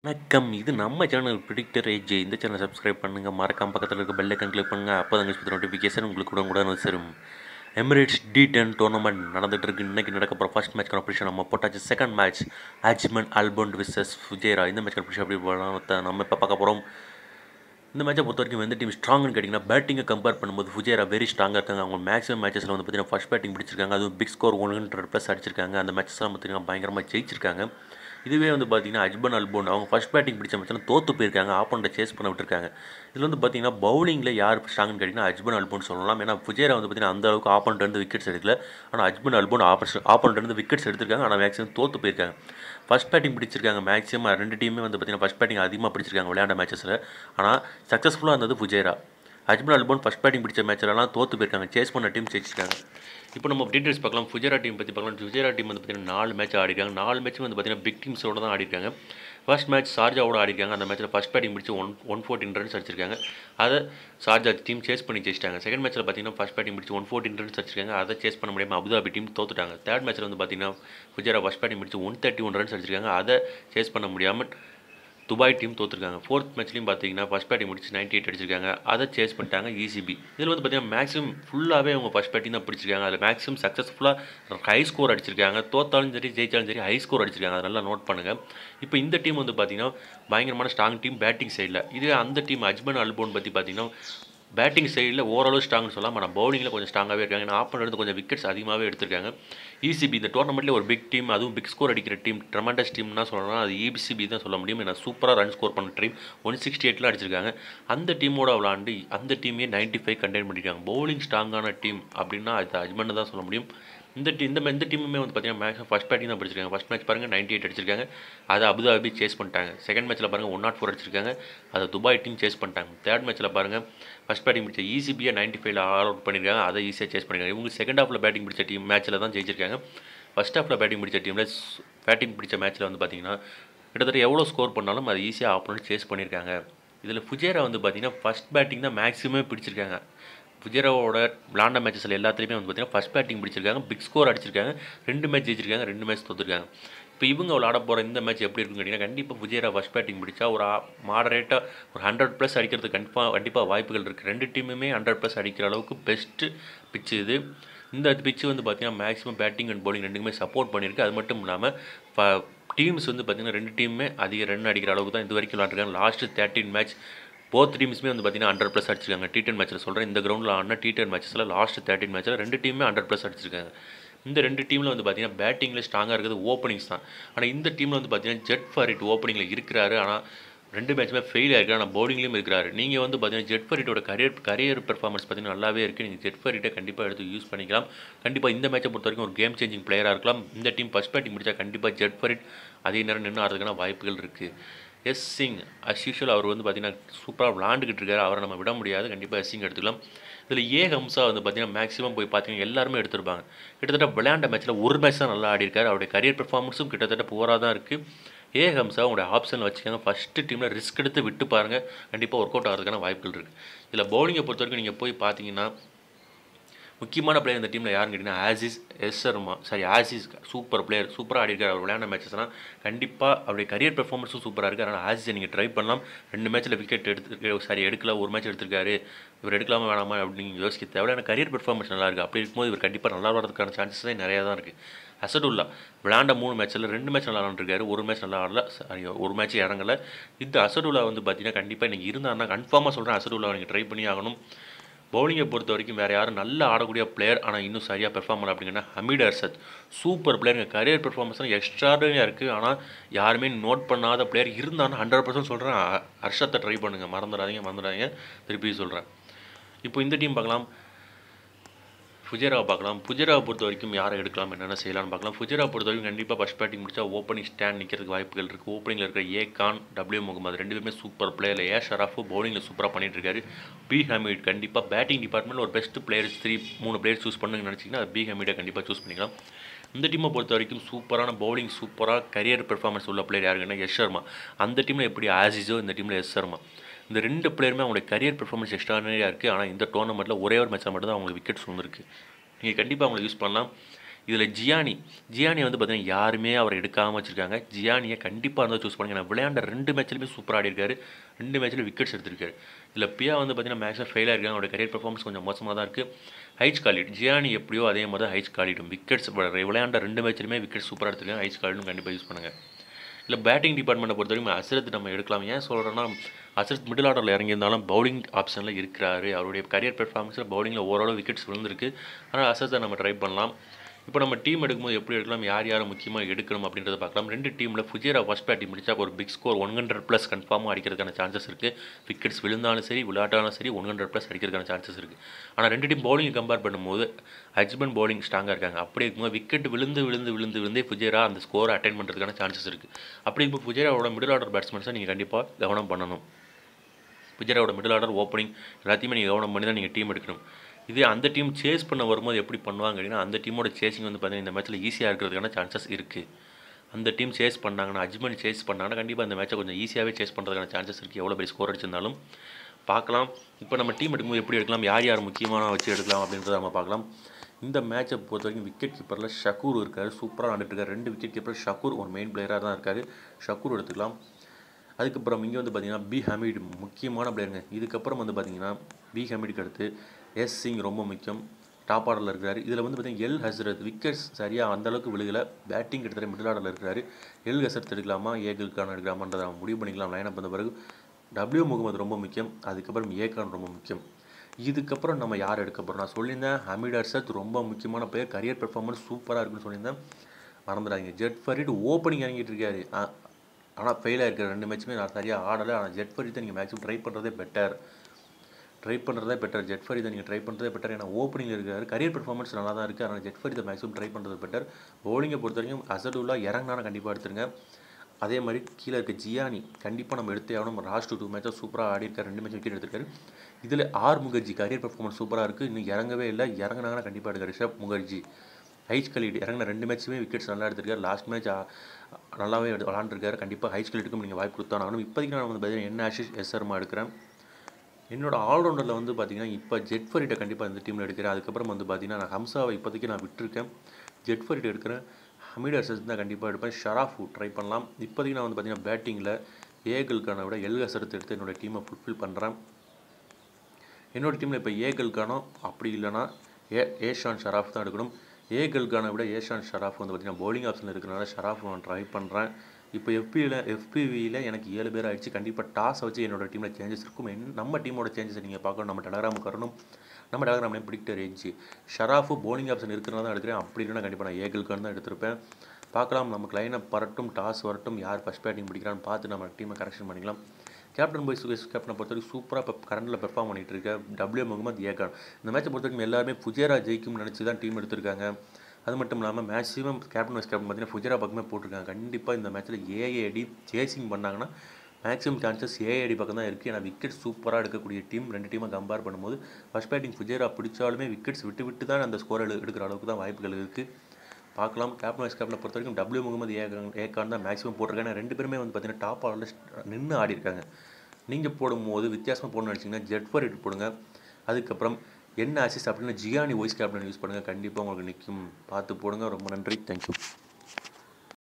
வணக்கம் இது நம்ம சேனல் ப்ரிடிக்டர் ஏஜ் இந்த சேனலை சப்ஸ்கிரைப் பண்ணுங்கள் மறக்காம பக்கத்தில் இருக்க பெல் ஐக்கன் கிளிக் பண்ணுங்கள் அப்போ தான் நோட்டிஃபிகேஷன் உங்களுக்கு கூட கூட வந்து சேரும் எமிரேட்ஸ் டி டென் டோர்னமெண்ட் நடந்துட்டு இருக்கு இன்றைக்கி நடக்க போகிற ஃபர்ஸ்ட் மேட்ச் காம்படிஷன் நம்ம போட்டாச்சு second match Ajman Alubond versus Fujairah இந்த மேட்ச் காம்படிஷன் எப்படி போகலாம் நம்ம இப்போ பார்க்க போகிறோம் இந்த மேட்சை பொறுத்த வரைக்கும் எந்த டீம் ஸ்ட்ராங்னு கேட்டிங்கன்னா பேட்டிங்கை கம்பேர் பண்ணும்போது ஃபுஜேரா வெரி ஸ்ட்ராங்காக இருக்காங்க அவங்க மேக்ஸிமம் மேட்சஸில் வந்து பார்த்தீங்கன்னா ஃபஸ்ட் பேட்டிங் பிடிச்சிருக்காங்க அதுவும் big score one hundred plus அடிச்சிருக்காங்க அந்த மேட்சஸ்லாம் பார்த்தீங்கன்னா பயங்கரமாக ஜெயிச்சிருக்காங்க இதுவே வந்து பார்த்தீங்கன்னா அஜ்பன் அல்போன் அவங்க ஃபஸ்ட் பேட்டிங் பிடிச்ச மேட்ச்லாம் தோற்று போயிருக்காங்க ஆப்போனண்ட்டை சேஸ் பண்ண விட்டுருக்காங்க இதில் வந்து பார்த்தீங்கன்னா பவுலிங்கில் யார் ஸ்ட்ராங்னு கேட்டிங்கன்னா அஜ்பன் அல்போன் சொல்லலாம் ஏன்னா ஃபுஜேரா வந்து பார்த்தீங்கன்னா அந்த அளவுக்கு ஆப்போனண்ட் இருந்து விக்கெட்ஸ் எடுக்கல ஆனால் அஜ்பன் அல்போன் ஆப்போசிட் ஆப்போனண்ட் இருந்து விக்கெட்ஸ் எடுத்திருக்காங்க ஆனால் மேக்ஸிமம் தோற்று போயிருக்காங்க ஃபஸ்ட் பேட்டிங் பிடிச்சிருக்காங்க மேக்ஸிமம் ரெண்டு டீமே வந்து பார்த்தீங்கன்னா ஃபஸ்ட் பேட்டிங் அதிகமாக பிடிச்சிருக்காங்க விளையாண்ட மேட்சஸில் ஆனால் சக்ஸஸ்ஃபுல்லாக இருந்தது Fujairah Ajman Alubond first batting பிடிச்ச மேட்ச்லலாம் தோற்று போயிருக்காங்க சேஸ் பண்ண டீம் ஜெயிச்சிருக்காங்க இப்போ நம்ம டீட்டெயில்ஸ் பார்க்கலாம் ஃபுஜேரா டீம் பற்றி பார்க்கலாம் ஃபுஜேரா டீம் வந்து பார்த்தீங்கன்னா நாலு மேட்ச் ஆடிருக்காங்க நாலு மேட்ச் வந்து பார்த்தீங்கன்னா பிக் டீம்ஸோட தான் ஆடிருக்காங்க ஃபர்ஸ்ட் மேட்ச் சார்ஜாவோட ஆடிருக்காங்க அந்த மேட்ச்சில் ஃபஸ்ட் பேட்டிங் பிடிச்சி ஒன் ஒன் ஃபோர்ட்டின் ரன்ஸ் அடிச்சிருக்காங்க அதை சார்ஜா டீம் சேஸ் பண்ணி ஜெயிச்சிட்டாங்க செகண்ட் மேட்ச்சில் பார்த்தீங்கன்னா ஃபஸ்ட் பேட்டிங் பிடிச்சி ஒன் ஃபோர்ட்டின் ரன்ஸ் அடிச்சிருக்காங்க அதை சேஸ் பண்ண முடியாமல் அபுதாபி டீம் தோத்துட்டாங்க தேர்ட் மேட்ச்சில் வந்து பார்த்தீங்கன்னா ஃபுஜேரா ஃபஸ்ட் பேட்டிங் பிடிச்சி ஒன் தேர்ட்டி ஒன் ரன்ஸ் அடிச்சிருக்காங்க அதை சேஸ் பண்ண முடியாமல் துபாய் டீம் தோற்றுருக்காங்க ஃபோர்த் மேட்ச்லையும் பார்த்தீங்கன்னா ஃபஸ்ட் பேட்டிங் முடிச்சு நைன்டி எயிட் அடிச்சிருக்காங்க அதை சேஸ் பண்ணிட்டாங்க இசிபி இதில் வந்து பார்த்தீங்கன்னா மேக்ஸிமம் ஃபுல்லாகவே அவங்க ஃபஸ்ட் பேட்டிங் தான் பிடிச்சிருக்காங்க அதில் மேக்ஸிமம் சக்ஸஸ்ஃபுல்லாக ஹை ஸ்கோர் அடிச்சிருக்காங்க தோத்தாலும் சரி ஜெயிச்சாலும் சரி ஹை ஸ்கோர் அடிச்சிருக்காங்க அதை நல்லா நோட் பண்ணுங்கள் இப்போ இந்த டீம் வந்து பார்த்தீங்கன்னா பயங்கரமான ஸ்ட்ராங் டீம் பேட்டிங் சைடில் இதுவே அந்த டீம் அஜ்மன் அல்போன் பற்றி பார்த்தீங்கன்னா பேட்டிங் சைடில் ஓரளவு ஸ்ட்ராங்னு சொல்லலாம் ஆனால் பவுலிங்கில் கொஞ்சம் ஸ்ட்ராங்காகவே இருக்காங்க ஏன்னா ஆப்பன் எடுத்து கொஞ்சம் விக்கெட்ஸ் அதிகமாகவே எடுத்திருக்காங்க இசிபி இந்த டோர்னமெண்ட்லேயே ஒரு பிக் டீம் அதுவும் பிக் ஸ்கோர் அடிக்கிற டீம் ட்ரமெண்டஸ் டீம்னா சொல்லலாம் அது இபிசிபி தான் சொல்ல முடியும் ஏன்னா சூப்பராக ரன் ஸ்கோர் பண்ண டீம் ஒன் சிக்ஸ்டி எயிட்டில் அடிச்சிருக்காங்க அந்த டீமோட விளாண்டு அந்த டீமே நைன்ட்டி ஃபைவ் கண்டெயின் பண்ணியிருக்காங்க பவுலிங் ஸ்ட்ராங்கான டீம் அப்படின்னா அது அஜ்மன் தான் சொல்ல முடியும் இந்த டீம் இந்த இந்த டீமுமே வந்து பார்த்தீங்கன்னா மேக்ஸிமம் ஃபஸ்ட் பேட்டிங் தான் பிடிச்சிருக்காங்க ஃபஸ்ட் மேட்ச் பாருங்கள் நைன்டி எயிட் அடிச்சிருக்காங்க அதை அபுதாபி சேஸ் பண்ணிட்டாங்க செகண்ட் மேட்ச்சில் பாருங்கள் ஒன் நாட் ஃபோர் அடிச்சிருக்காங்க அதை துபாய் டீம் சேஸ் பண்ணிட்டாங்க தேர்ட் மேட்ச்சில் பாருங்கள் ஃபஸ்ட் பேட்டிங் பிடிச்ச ஈஸிபியாக நைன்ட்டி ஃபைவ்ல ஆல் அவுட் பண்ணியிருக்காங்க அதை ஈஸியாக சேஸ் பண்ணியிருக்காங்க இவங்க செகண்ட் ஹாஃபில் பேட்டிங் பிடிச்ச டீம் மேட்ச்சில் தான் ஜெயிச்சிருக்காங்க ஃபஸ்ட் ஹாஃபில் பேட்டிங் பிடிச்ச டீமில் பேட்டிங் பிடிச்ச மேட்ச்சில் வந்து பார்த்தீங்கன்னா கிட்டத்தட்ட எவ்வளோ ஸ்கோர் பண்ணாலும் அதை ஈஸியாக ஆப்போனண்ட் சேஸ் பண்ணியிருக்காங்க இதில் ஃபுஜேரா வந்து பார்த்தீங்கன்னா ஃபஸ்ட் பேட்டிங் தான் மேக்ஸிமம் பிடிச்சிருக்காங்க ஃபுஜேராவோட விளாண்ட மேட்சஸில் எல்லாத்துலேயுமே வந்து பார்த்தீங்கன்னா ஃபஸ்ட் பேட்டிங் பிடிச்சிருக்காங்க பிக் ஸ்கோர் அடிச்சிருக்காங்க ரெண்டு மேட்ச் ஜெயிச்சிருக்காங்க ரெண்டு மேட்ச் தோத்துருக்காங்க இப்போ இவங்க விளாட போகிற இந்த மேட்ச் எப்படி இருக்குன்னு கேட்டிங்கன்னா கண்டிப்பாக ஃபுஜேரா ஃபஸ்ட் பேட்டிங் பிடிச்சா ஒரு மாடரேட்டாக ஒரு ஹண்ட்ரட் ப்ளஸ் அடிக்கிறதுக்கு கண்டிப்பாக கண்டிப்பாக வாய்ப்புகள் இருக்குது ரெண்டு டீமுமே ஹண்ட்ரட் ப்ளஸ் அடிக்கிற அளவுக்கு பெஸ்ட்டு பிச்சு இது இந்த பிச்சு வந்து பார்த்திங்கன்னா மேக்ஸிமம் பேட்டிங் அண்ட் பவுலிங் ரெண்டுக்குமே சப்போர்ட் பண்ணியிருக்கு அது மட்டும் இல்லாமல் டீம்ஸ் வந்து பார்த்திங்கன்னா ரெண்டு டீமுமே அதிக ரன் அடிக்கிற அளவுக்கு தான் இது வரைக்கும் விளாட்ருக்காங்க லாஸ்ட்டு தேர்ட்டின் மேட்ச் போத் டீம்ஸுமே வந்து பார்த்தீங்கன்னா ஹண்ட்ரட் ப்ளஸ் அடிச்சிருக்காங்க டி டென் மேட்ச்சில் சொல்கிறேன் இந்த கிரௌண்டில் ஆன டி டென் மேட்சஸில் லாஸ்ட் தேர்ட்டின் மேட்ச்சில் ரெண்டு டீமுமே ஹண்ட்ரட் ப்ளஸ் அடிச்சிருக்காங்க இந்த ரெண்டு டீமில் வந்து பார்த்தீங்கன்னா பேட்டிங்கில் ஸ்ட்ராங்காக இருக்கிறது ஓப்பனிங்ஸ் தான் ஆனால் இந்த டீமில் வந்து பார்த்தீங்கன்னா ஜெட் ஃபரிட் ஓப்பனிங்கில் இருக்கிறாரு ஆனால் ரெண்டு மேட்சுமே ஃபெயில் ஆகிருக்கு ஆனால் பவுலிங்லேயும் இருக்கிறாரு நீங்கள் வந்து பார்த்தீங்கன்னா ஜெட் ஃபரிட்டோட கரியர் கரியர் பெர்ஃபார்மன்ஸ் பார்த்தீங்கன்னா நல்லாவே இருக்குது நீங்கள் ஜெட் ஃபரிட்டை கண்டிப்பாக எடுத்து யூஸ் பண்ணிக்கலாம் கண்டிப்பாக இந்த மேட்சை பொறுத்த வரைக்கும் ஒரு கேம் சேஞ்சிங் பிளேயராக இருக்கலாம் இந்த டீம் ஃபஸ்ட் பேட்டிங் முடிச்சா கண்டிப்பாக ஜெட் ஃபரிட் அதிக நேரம் நின்று ஆடுறதுக்கான வாய்ப்புகள் இருக்குது எஸ் சிங் அஸ் யூஷுவல் அவர் வந்து பார்த்தீங்கன்னா சூப்பராக விளாண்டுக்கிட்டு இருக்காரு அவரை நம்ம விட முடியாது கண்டிப்பாக எஸ் சிங் எடுத்துக்கலாம் இதில் ஏ ஹம்சா வந்து பார்த்தீங்கன்னா மேக்ஸிமம் போய் பார்த்தீங்கன்னா எல்லாருமே எடுத்திருப்பாங்க கிட்டத்தட்ட விளையாண்ட மேட்ச்சில் ஒரு மேட்ச் தான் நல்லா ஆடிருக்காரு அவருடைய கரியர் பெர்ஃபார்மன்ஸும் கிட்டத்தட்ட புவராக தான் இருக்குது ஏ ஹம்சா உங்களுடைய ஆப்ஷன் வச்சுக்கோங்க ஃபஸ்ட்டு டீமில் ரிஸ்க் எடுத்து விட்டு பாருங்கள் கண்டிப்பாக ஒர்க் அவுட் ஆகிறதுக்கான வாய்ப்புகள் இருக்குது இதில் பவுலிங்கை பொறுத்த வரைக்கும் நீங்கள் போய் பார்த்தீங்கன்னா முக்கியமான பிளேயர் இந்த டீமில் யாருன்னு கேட்டிங்கன்னா Ashish S Sharma sorry Ashish super player சூப்பராக ஆடிருக்கார் அவர் விளையாண்ட மேட்சஸ்லாம் கண்டிப்பாக அவருடைய கரியர் பெர்ஃபார்மன்ஸும் சூப்பராக இருக்குது அதனால் ஆசிஸை நீங்கள் ட்ரை பண்ணலாம் ரெண்டு மேட்ச்சில் விக்கெட் எடுத்து சாரி எடுக்கல ஒரு மேட்ச் எடுத்திருக்காரு இவர் எடுக்கலாமா வேணாமா அப்படின்னு யோசிக்க தேவையான கரியர் பெர்ஃபார்மன்ஸ் நல்லா இருக்குது அப்படி இருக்கும்போது இவர் கண்டிப்பாக நல்லா வரதுக்கான சான்சஸே நிறையா தான் இருக்குது அசடுல்லா விளாண்ட மூணு மேட்ச்சில் ரெண்டு மேட்ச் நல்லா விளாண்டுருக்காரு ஒரு மேட்ச் நல்லா ஆடல சாரி ஒரு மேட்ச் இறங்கல இந்த அசடுல்லா வந்து பார்த்தீங்கன்னா கண்டிப்பாக இன்றைக்கி இருந்தாருன்னா கன்ஃபார்மாக சொல்கிறேன் அசடுல்லா நீங்கள் ட்ரை பண்ணி ஆகணும் பவுலிங்கை பொறுத்த வரைக்கும் வேறு யாரும் நல்லா ஆடக்கூடிய பிளேயர் ஆனால் இன்னும் சரியாக பெர்ஃபார்ம் பண்ணல அப்படிங்கன்னா ஹமீட் அர்சத் சூப்பர் பிளேயருங்க கரியர் பெர்ஃபார்மன்ஸ்லாம் எக்ஸ்ட்ராடனியாக இருக்குது ஆனால் யாருமே நோட் பண்ணாத பிளேயர் இருந்தாலும் ஹண்ட்ரட் பர்சன்ட் சொல்கிறேன் ஹர்ஷத்தை ட்ரை பண்ணுங்கள் மறந்துடாதீங்க மறந்துடாதீங்க திருப்பி சொல்கிறேன் இப்போ இந்த டீம் பார்க்கலாம் ஃபுஜேராவை பார்க்கலாம் ஃபுஜேராவை பொறுத்த வரைக்கும் யாரை எடுக்கலாம் என்னென்ன செய்யலாம்னு பார்க்கலாம் ஃபுஜேரா பொறுத்த வரைக்கும் கண்டிப்பாக ஃபஸ்ட் பேட்டிங் முடிச்சா ஓப்பனிங் ஸ்டாண்ட் நிற்கிறதுக்கு வாய்ப்புகள் இருக்குது ஓப்பனிங்கில் இருக்கிற ஏ கான் டபிள்யூ முகமது ரெண்டு பேருமே சூப்பர் பிளேயர் ஏ ஷராஃபு பவுலிங்கில் சூப்பராக பண்ணிட்டு இருக்காரு பி ஹமீட் கண்டிப்பாக பேட்டிங் டிபார்ட்மெண்ட்டில் ஒரு பெஸ்ட் பிளேயர்ஸ் த்ரீ மூணு பிளேயர் சூஸ் பண்ணுங்க நினச்சிங்கன்னா அது பி ஹமீடை கண்டிப்பாக சூஸ் பண்ணிக்கலாம் இந்த டீமை பொறுத்த வரைக்கும் சூப்பரான பவுலிங் சூப்பராக கரியர் பெர்ஃபார்மன்ஸ் உள்ள பிளேயர் யாருங்கன்னா எஸ் சர்மா அந்த டீமில் எப்படி ஆசிஸோ இந்த டீமில் எஸ் சர்மா இந்த ரெண்டு பிளேயருமே அவங்களுடைய கரியர் பெர்ஃபார்மன்ஸ் எக்ஸ்ட்ரானரியாக இருக்குது ஆனால் இந்த டோர்னமெண்ட்டில் ஒரே ஒரு மேட்ச்சில் மட்டும் தான் அவங்களுக்கு விக்கெட்ஸ் வந்துருக்கு நீங்கள் கண்டிப்பாக அவங்களை யூஸ் பண்ணலாம் இதில் ஜியானி ஜியானி வந்து பார்த்தீங்கன்னா யாருமே அவரை எடுக்காமல் வச்சுருக்காங்க ஜியானியை கண்டிப்பாக இருந்தால் சூஸ் பண்ணுங்க நான் விளையாண்ட ரெண்டு மேட்ச்லையுமே சூப்பராக ஆடி இருக்காரு ரெண்டு மேட்ச்சில் விக்கெட்ஸ் எடுத்திருக்காரு இதில் பியா வந்து பார்த்தீங்கன்னா மேக்ஸில் ஃபெயில் ஆயிருக்காங்க அவருடைய கரியர் பெர்ஃபார்மன்ஸ் கொஞ்சம் மோசமாக தான் இருக்குது ஹைச் காலிட் ஜியானி எப்படியோ அதே மாதிரி தான் ஹைச் காலிடும் விக்கெட்ஸ் விளையாண்ட ரெண்டு மேட்ச்லையுமே விக்கெட் சூப்பராக எடுத்திருக்காங்க ஹைச் காலிடும் கண்டிப்பாக யூஸ் பண்ணுங்கள் இல்லை பேட்டிங் டிபார்ட்மெண்ட்டை பொறுத்த வரைக்கும் அசரத் நம்ம எடுக்கலாம் ஏன் சொல்கிறேன்னா அசரத் மிடில் ஆர்டரில் இறங்கியிருந்தாலும் பவுலிங் ஆப்ஷனில் இருக்கிறாரு அவருடைய கரியர் பெர்ஃபார்மன்ஸில் பவுலிங்கில் ஓரளவு விக்கெட்ஸ் விழுந்திருக்கு ஆனால் அசரத்தை நம்ம ட்ரை பண்ணலாம் இப்போ நம்ம டீம் எடுக்கும்போது எப்படி எடுக்கலாம் யார் யாரை முக்கியமாக எடுக்கணும் அப்படின்றத பார்க்கலாம் ரெண்டு டீமில் ஃபுஜேரா ஃபஸ்ட் பேட்டிங் முடிச்சா ஒரு big score one hundred plus கன்ஃபார்மாக அடிக்கிறதுக்கான சான்சஸ் இருக்குது விக்கெட்ஸ் விழுந்தாலும் சரி விளையாட்டாலும் சரி ஒன் ஹண்ட்ரட் ப்ளஸ் அடிக்கிறதுக்கான சான்சஸ் இருக்குது ஆனால் ரெண்டு டீம் பவுலிங் கம்பேர் பண்ணும்போது ஹஜ்பண்ட் பவுலிங் ஸ்ட்ராங்காக இருக்காங்க அப்படி இருக்கும்போது விக்கெட் விழுந்து விழுந்து விழுந்து விழுந்தே ஃபுஜேரா அந்த ஸ்கோரை அட்டைன் பண்ணுறதுக்கான சான்சஸ் இருக்குது அப்படி இப்போ ஃபுஜேராவோட மிடில் ஆர்டர் பேட்ஸ்மேன்ஸை நீங்கள் கண்டிப்பாக கவனம் பண்ணணும் புஜராவோட மிடில் ஆர்டர் ஓப்பனிங் எல்லாத்தையுமே நீங்கள் கவனம் பண்ணி தான் நீங்கள் டீம் எடுக்கணும் இதே அந்த டீம் சேஸ் பண்ண வரும்போது எப்படி பண்ணுவாங்க அப்படின்னா அந்த டீமோட சேசிங் வந்து பார்த்தீங்கன்னா இந்த மேட்ச்சில் ஈஸியாக இருக்கிறதுக்கான சான்சஸ் இருக்குது அந்த டீம் சேஸ் பண்ணாங்கன்னா அஜ்மெண்ட் சேஸ் பண்ணாங்கன்னா கண்டிப்பாக இந்த மேட்சை கொஞ்சம் ஈஸியாகவே சேஸ் பண்ணுறதுக்கான சான்சஸ் இருக்குது எவ்வளோ பெரிய ஸ்கோர் அடிச்சிருந்தாலும் பார்க்கலாம் இப்போ நம்ம டீம் எடுக்கும்போது எப்படி எடுக்கலாம் யார் யார் முக்கியமான வச்சு எடுக்கலாம் அப்படின்றத நம்ம பார்க்கலாம் இந்த மேட்சை பொறுத்த வரைக்கும் விக்கெட் கீப்பரில் ஷக்கூர் இருக்கார் சூப்பராக ஆண்டுட்டு இருக்காரு ரெண்டு விக்கெட் கீப்பர் ஷக்கூர் ஒரு மெயின் பிளேயராக தான் இருக்காரு ஷக்கூர் எடுத்துக்கலாம் அதுக்கப்புறம் இங்கே வந்து பார்த்தீங்கன்னா பி ஹமீட் முக்கியமான பிளேயருங்க இதுக்கப்புறம் வந்து பார்த்தீங்கன்னா பி ஹமீடுக்கு அடுத்து எஸ் சிங் ரொம்ப முக்கியம் டாப் ஆர்டரில் இருக்கிறாரு இதில் வந்து பார்த்தீங்கன்னா எல் ஹசரத் விக்கெட்ஸ் சரியாக அந்தளவுக்கு விழுகல பேட்டிங் கிட்டத்தட்ட மிடில் ஆர்டரில் இருக்கிறாரு எல் ஹசரத் எடுக்கலாமா ஏகல் கான் எடுக்கலாமான்றதை நம்ம முடிவு பண்ணிக்கலாம் லைனப் வந்த பிறகு டபிள்யூ முகமது ரொம்ப முக்கியம் அதுக்கப்புறம் ஏ கான் ரொம்ப முக்கியம் இதுக்கப்புறம் நம்ம யார் எடுக்க போகிறோம் நான் சொல்லியிருந்தேன் ஹமீட் அர்ஷத் ரொம்ப முக்கியமான பிளேயர் கரியர் பெர்ஃபார்மன்ஸ் சூப்பராக இருக்குன்னு சொல்லியிருந்தேன் மறந்துடாதீங்க ஜெட் ஃபரீட் ஓப்பனிங் இறங்கிட்டு இருக்காரு ஆனால் ஃபெயிலாக இருக்கிற ரெண்டு மேட்சுமே நான் சரியாக ஆடலை ஆனால் ஜெட் ஃபரீத்தை நீங்கள் மேக்ஸிமம் ட்ரை பண்ணுறதே பெட்டர் ட்ரை பண்ணுறதே பெட்டர் ஜெட் ஃபரீதை நீங்கள் ட்ரை பண்ணுறதே பெட்டர் ஏன்னா ஓப்பனிங் இருக்காரு கரியர் பெர்ஃபார்மன்ஸ் நல்லா தான் இருக்குது ஆனால் ஜெட் ஃபரீதை மேக்ஸிமம் ட்ரை பண்ணுறது பெட்டர் பவுலிங்கை பொறுத்த வரைக்கும் அசடுல்லா இறங்கினா கண்டிப்பாக எடுத்துருங்க அதே மாதிரி கீழே இருக்க ஜியானி கண்டிப்பாக நம்ம எடுத்தே ஆகணும் லாஸ்ட் டூ மேட்சாக சூப்பராக ஆடி இருக்காரு ரெண்டு மேட்ச் விக்கெட் எடுத்திருக்காரு இதில் ஆர் முகர்ஜி கரியர் பெர்ஃபார்மன்ஸ் சூப்பராக இருக்குது இன்னும் இறங்கவே இல்லை இறங்கினாங்கன்னா கண்டிப்பாக எடுக்காரு ரிஷப் முகர்ஜி ஹைச் கலீட் இறங்கின ரெண்டு மேட்ச்சுமே விக்கெட்ஸ் நல்லா எடுத்திருக்காரு லாஸ்ட் மேட்ச் நல்லாவே எடு விளாண்டுருக்காரு கண்டிப்பாக ஹைச் கலீட்டுக்கும் நீங்கள் வாய்ப்பு கொடுத்தா ஆகணும் இப்போதைக்கு நான் வந்து பார்த்தீங்கன்னா என்ன ஆஷிஷ் எஸ் சர்மா எடுக்கிறேன் என்னோட ஆல்ரவுண்டரில் வந்து பார்த்தீங்கன்னா இப்போ ஜெட் ஃபரிட்டை கண்டிப்பாக இந்த டீமில் எடுக்கிறேன் அதுக்கப்புறம் வந்து பார்த்தீங்கன்னா நான் ஹம்சாவை இப்போதைக்கு நான் விட்டுருக்கேன் ஜெட் ஃபரிட் எடுக்கிறேன் ஹமீட் அர்சஸ் தான் கண்டிப்பாக எடுப்பேன் ஷராஃபு ட்ரை பண்ணலாம் இப்போதைக்கு நான் வந்து பார்த்தீங்கன்னா பேட்டிங்கில் ஏகல்கானை விட எல் ஹசரத் எடுத்து என்னோடய டீமை ஃபுல்ஃபில் பண்ணுறேன் என்னோடய டீமில் இப்போ ஏகல்கானோ அப்படி இல்லைனா ஏ ஏஷான் ஷராஃப் தான் எடுக்கணும் ஏகல்கானை விட ஏஷான் ஷராஃப் வந்து பார்த்தீங்கன்னா பவுலிங் ஆப்ஷன் இருக்கிறனால ஷராஃப் நான் ட்ரை பண்ணுறேன் இப்போ எஃபியில் எஃபிவியில் எனக்கு ஏழு பேர் ஆயிடுச்சு கண்டிப்பாக டாஸை வச்சு என்னோட டீமில் சேஞ்சஸ் இருக்கும் என் நம்ம டீமோட சேஞ்சஸை நீங்கள் பார்க்கணும் நம்ம டெலகிராமுக்கு வரணும் நம்ம டெலகிராம்லேயே predictor AG Sharafu bowling option இருக்கிறனால தான் எடுக்கிறேன் அப்படி இல்லைனா கண்டிப்பாக நான் ஏகல்கான் தான் எடுத்திருப்பேன் பார்க்கலாம் நமக்கு லைனப் வரட்டும் டாஸ் வரட்டும் யார் ஃபஸ்ட் பேட்டிங் பிடிக்கிறான்னு பார்த்து நம்ம டீமை கரெக்ஷன் பண்ணிக்கலாம் கேப்டன் பாய் சுகேஷ் கேப்டனை பொறுத்தவரைக்கும் சூப்பராக இப்போ கரண்டில் பெர்ஃபார்ம் பண்ணிட்டு இருக்க டபிள்யூ முகமது ஏகான் இந்த மேட்சை பொறுத்தவரைக்கும் எல்லாருமே புஜேரா ஜெயிக்கும்னு நினச்சி தான் டீம் எடுத்திருக்காங்க அது மட்டும் இல்லாமல் மேக்ஸிமம் கேப்டன் வைஸ் கேப்டன் பார்த்தீங்கன்னா ஃபுஜரா பக்கமே போட்டிருக்காங்க கண்டிப்பாக இந்த மேட்ச்சில் ஏஏடி சேசிங் பண்ணாங்கன்னா மேக்ஸிமம் சான்சஸ் ஏஐடி பக்கம் தான் இருக்குது ஏன்னா விக்கெட் சூப்பராக எடுக்கக்கூடிய டீம் ரெண்டு டீமை கம்பேர் பண்ணும்போது ஃபஸ்ட் பேட்டிங் ஃபுஜேரா பிடிச்சாலுமே விக்கெட்ஸ் விட்டு விட்டு தான் அந்த ஸ்கோர் எடுக்கிற அளவுக்கு தான் வாய்ப்புகள் இருக்குது பார்க்கலாம் கேப்டன் வைஸ் கேப்டனை பொறுத்த வரைக்கும் டபிள்யூ முகமது ஏகான் ஏகான் தான் மேக்ஸிமம் போட்டிருக்காங்க ஏன்னா ரெண்டு பேருமே வந்து பார்த்தீங்கன்னா டாப் ஆர்டரில் நின்று ஆடி இருக்காங்க நீங்கள் போடும்போது வித்தியாசமாக போடணும்னு நினச்சிங்கன்னா ஜெட் ஃபர் எட்டு போடுங்க அதுக்கப்புறம் என்ன அசிஸ்ட் அப்படின்னு ஜியானி வாய்ஸ் கேப்டன் யூஸ் பண்ணுங்கள் கண்டிப்பாக உங்களுக்கு நிற்கும் பார்த்து போடுங்க ரொம்ப நன்றி தேங்க்யூ